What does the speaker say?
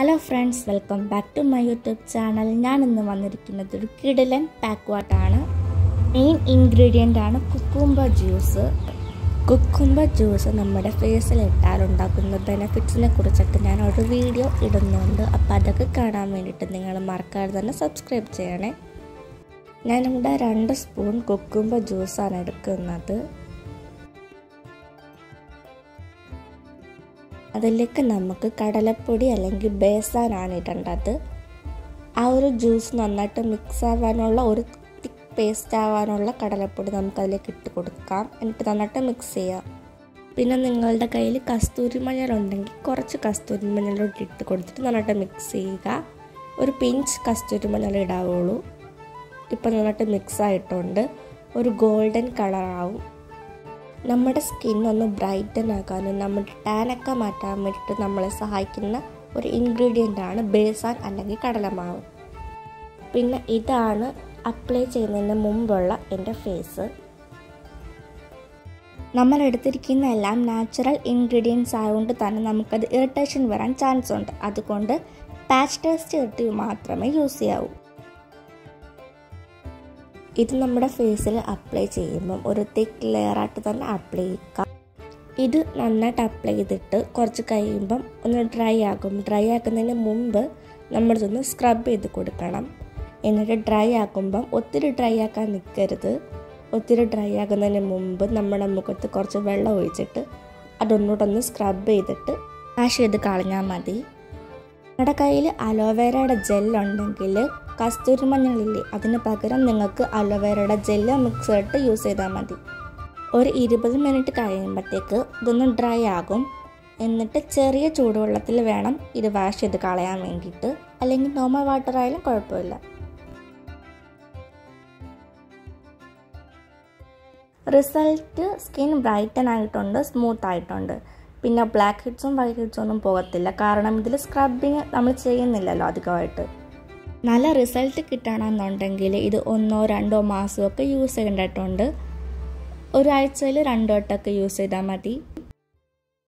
hello friends welcome back to my YouTube channel ഞാൻ ഇന്ന് വന്നിരിക്കുന്നത് ഒരു കിടിലൻ പാക്വാട്ടാണ് മെയിൻ ഇൻഗ്രീഡിയൻ്റ് ആണ് കുക്കുംബ ജ്യൂസ് കുക്കുംബ ജ്യൂസ് നമ്മുടെ ഫേസിൽ ഇട്ടാൽ ഉണ്ടാക്കുന്ന ബെനിഫിറ്റ്സിനെ കുറിച്ചൊക്കെ ഞാൻ ഒരു വീഡിയോ ഇടുന്നുണ്ട് അപ്പോൾ അതൊക്കെ കാണാൻ വേണ്ടിയിട്ട് നിങ്ങൾ മറക്കാതെ തന്നെ സബ്സ്ക്രൈബ് ചെയ്യണേ ഞാനിവിടെ രണ്ട് സ്പൂൺ കുക്കുംബ ജ്യൂസാണ് എടുക്കുന്നത് അതിലേക്ക് നമുക്ക് കടലപ്പൊടി അല്ലെങ്കിൽ ബേസാനാണ് ഇടേണ്ടത് ആ ഒരു ജ്യൂസ് നന്നായിട്ട് മിക്സ് ആവാനുള്ള ഒരു തിക്ക് പേസ്റ്റ് ആവാനുള്ള കടലപ്പൊടി നമുക്ക് അതിലേക്ക് ഇട്ട് കൊടുക്കാം എന്നിട്ട് നന്നായിട്ട് മിക്സ് ചെയ്യാം പിന്നെ നിങ്ങളുടെ കയ്യിൽ കസ്തൂരി മഞ്ഞൾ ഉണ്ടെങ്കിൽ കുറച്ച് കസ്തൂരി മഞ്ഞളോട്ട് ഇട്ട് കൊടുത്തിട്ട് നന്നായിട്ട് മിക്സ് ചെയ്യുക ഒരു പിഞ്ച് കസ്തൂരി മഞ്ഞൾ ഇടാവുള്ളൂ ഇപ്പം നന്നായിട്ട് മിക്സ് ആയിട്ടുണ്ട് ഒരു ഗോൾഡൻ കളറാവും നമ്മുടെ സ്കിൻ ഒന്ന് ബ്രൈറ്റൻ ആക്കാനും നമ്മുടെ ടാനൊക്കെ മാറ്റാൻ വേണ്ടിയിട്ട് നമ്മളെ സഹായിക്കുന്ന ഒരു ഇൻഗ്രീഡിയൻ്റ് ആണ് ബേസാൻ അല്ലെങ്കിൽ കടലമാവ് പിന്നെ ഇതാണ് അപ്ലൈ ചെയ്യുന്നതിന് മുമ്പുള്ള എൻ്റെ ഫേസ് നമ്മൾ എടുത്തിരിക്കുന്ന എല്ലാം നാച്ചുറൽ ഇൻഗ്രീഡിയൻസ് ആയതുകൊണ്ട് തന്നെ നമുക്കത് ഇറിറ്റേഷൻ വരാൻ ചാൻസ് ഉണ്ട് അതുകൊണ്ട് പാച്ച് ടെസ്റ്റ് ചെയ്തിട്ട് മാത്രമേ യൂസ് ചെയ്യാവൂ ഇത് നമ്മുടെ ഫേസിൽ അപ്ലൈ ചെയ്യുമ്പം ഒരു തിക്ക് ലെയറായിട്ട് തന്നെ അപ്ലൈ ചെയ്യുക ഇത് നന്നായിട്ട് അപ്ലൈ ചെയ്തിട്ട് കുറച്ച് കഴിയുമ്പം ഒന്ന് ഡ്രൈ ആകും ഡ്രൈ ആക്കുന്നതിന് മുമ്പ് നമ്മളിതൊന്ന് സ്ക്രബ് ചെയ്ത് കൊടുക്കണം എന്നിട്ട് ഡ്രൈ ആക്കുമ്പം ഒത്തിരി ഡ്രൈ ആക്കാൻ നിൽക്കരുത് ഒത്തിരി ഡ്രൈ ആകുന്നതിന് മുമ്പ് നമ്മുടെ മുഖത്ത് കുറച്ച് വെള്ളം ഒഴിച്ചിട്ട് അതൊന്നുകൂടെ ഒന്ന് സ്ക്രബ് ചെയ്തിട്ട് വാഷ് ചെയ്ത് കളഞ്ഞാൽ മതി നിങ്ങളുടെ കയ്യിൽ അലോവേരയുടെ ജെല്ലുണ്ടെങ്കിൽ കസ്തൂരി മഞ്ഞളില്ലേ അതിന് പകരം നിങ്ങൾക്ക് അലോവേരയുടെ ജെല്ല് മിക്സ് ചെയ്തിട്ട് യൂസ് ചെയ്താൽ മതി ഒരു ഇരുപത് മിനിറ്റ് കഴിയുമ്പോഴത്തേക്ക് ഇതൊന്ന് ഡ്രൈ ആകും എന്നിട്ട് ചെറിയ ചൂടുവെള്ളത്തിൽ വേണം ഇത് വാഷ് ചെയ്ത് കളയാൻ വേണ്ടിയിട്ട് അല്ലെങ്കിൽ നോർമൽ വാട്ടർ ആയാലും കുഴപ്പമില്ല റിസൾട്ട് സ്കിൻ ബ്രൈറ്റൻ ആയിട്ടുണ്ട് സ്മൂത്ത് ആയിട്ടുണ്ട് പിന്നെ ബ്ലാക്ക് ഹെഡ്സും വൈറ്റ് ഹെഡ്സും ഒന്നും പോകത്തില്ല കാരണം ഇതിൽ സ്ക്രബിങ് നമ്മൾ ചെയ്യുന്നില്ലല്ലോ അധികമായിട്ട് നല്ല റിസൾട്ട് കിട്ടണമെന്നുണ്ടെങ്കിൽ ഇത് ഒന്നോ രണ്ടോ മാസമൊക്കെ യൂസ് ചെയ്യേണ്ടതായിട്ടുണ്ട് ഒരാഴ്ചയിൽ രണ്ടോ വട്ടമൊക്കെ യൂസ് ചെയ്താൽ മതി